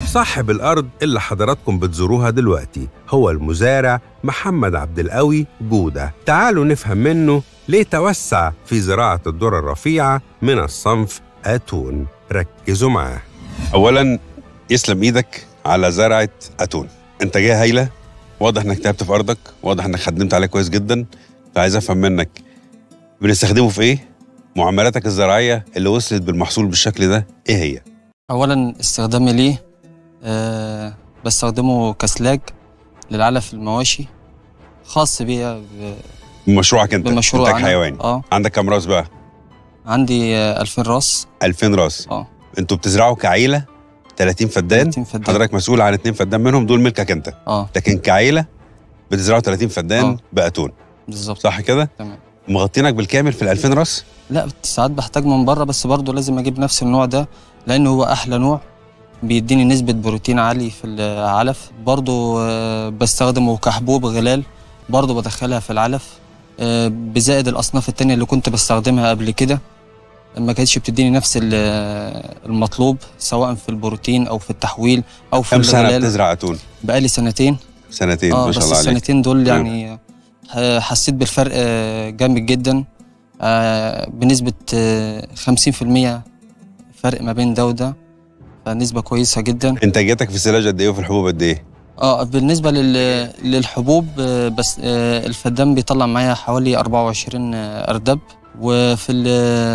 صاحب الأرض اللي حضراتكم بتزوروها دلوقتي هو المزارع محمد عبد القوي جودة تعالوا نفهم منه ليه توسع في زراعة الذرة الرفيعة من الصنف أتون ركزوا معاه اولا يسلم ايدك على زرعه اتون انتاجيه هايله واضح انك تعبت في ارضك واضح انك خدمت عليه كويس جدا فعايز افهم منك بنستخدمه في ايه معاملاتك الزراعيه اللي وصلت بالمحصول بالشكل ده ايه هي اولا استخدامي ليه أه بستخدمه كسلاج للعلف المواشي خاص بيا ب- بمشروعك انت بمشروع انتاج أنا. حيواني اه عندك كام راس بقى عندي آه، 2000 راس 2000 راس اه انتوا بتزرعوا كعيله 30 فدان 30 فدان حضرتك مسؤول عن اتنين فدان منهم دول ملكك انت اه لكن كعيله بتزرعوا 30 فدان آه. باتون بالظبط صح كده تمام مغطينك بالكامل في ال 2000 راس لا ساعات بحتاج من بره بس برضه لازم اجيب نفس النوع ده لان هو احلى نوع بيديني نسبة بروتين عالي في العلف برضه آه، بستخدمه كحبوب غلال برضه بدخلها في العلف آه، بزائد الأصناف التانية اللي كنت بستخدمها قبل كده ما كانتش بتديني نفس ال- المطلوب سواء في البروتين أو في التحويل أو في كم سنه الغلال بتزرع اتون بقالي سنتين سنتين اه ما بس شاء الله عليك السنتين دول يعني ح- حسيت بالفرق آه، جامد جدا آه، بنسبة آه، 50% فرق ما بين ده وده فنسبة كويسة جدا انتاجيتك في السلاج قد ايه وفي الحبوب قد ايه اه بالنسبة لل... للحبوب آه، بس آه، الفدان بيطلع معايا حوالي 24 أردب وفي ال...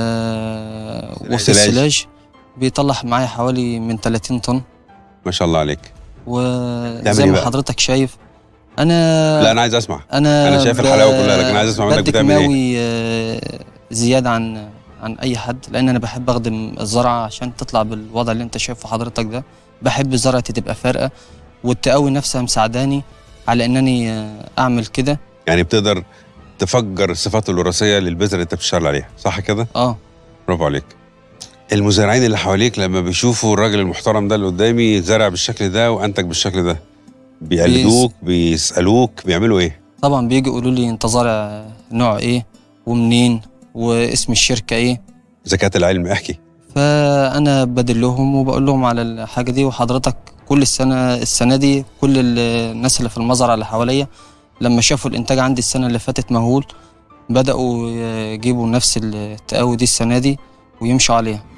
وفي السلاج. السلاج بيطلع معايا حوالي من 30 طن ما شاء الله عليك وزي تعمل إيه ما بقى؟ حضرتك شايف انا لا انا عايز اسمع انا أنا شايف ب- الحلاوة كلها، لكن عايز أسمع منك بدي بتعمل إيه؟ كيماوي آه، زياده عن عن اي حد لان انا بحب اخدم الزرعه عشان تطلع بالوضع اللي انت شايفه حضرتك ده بحب زرعتي تبقى فارقه والتقوي نفسها مساعداني على انني آه، اعمل كده يعني بتقدر تفجر الصفات الوراثيه للبذره اللي انت بتشتغل عليها صح كده اه برافو عليك المزارعين اللي حواليك لما بيشوفوا الراجل المحترم ده اللي قدامي زرع بالشكل ده وانتج بالشكل ده بيقلدوك بيسالوك بيعملوا ايه طبعا بيجي يقولوا لي انت زارع نوع ايه ومنين واسم الشركه ايه زكاه العلم احكي فانا بدلهم وبقول لهم على الحاجه دي وحضرتك كل السنه السنه دي كل ال- الناس اللي في المزرعه اللي حواليا لما شافوا الانتاج عندي السنه اللي فاتت مهول بداوا يجيبوا نفس التقاوي دي السنه دي ويمشوا عليها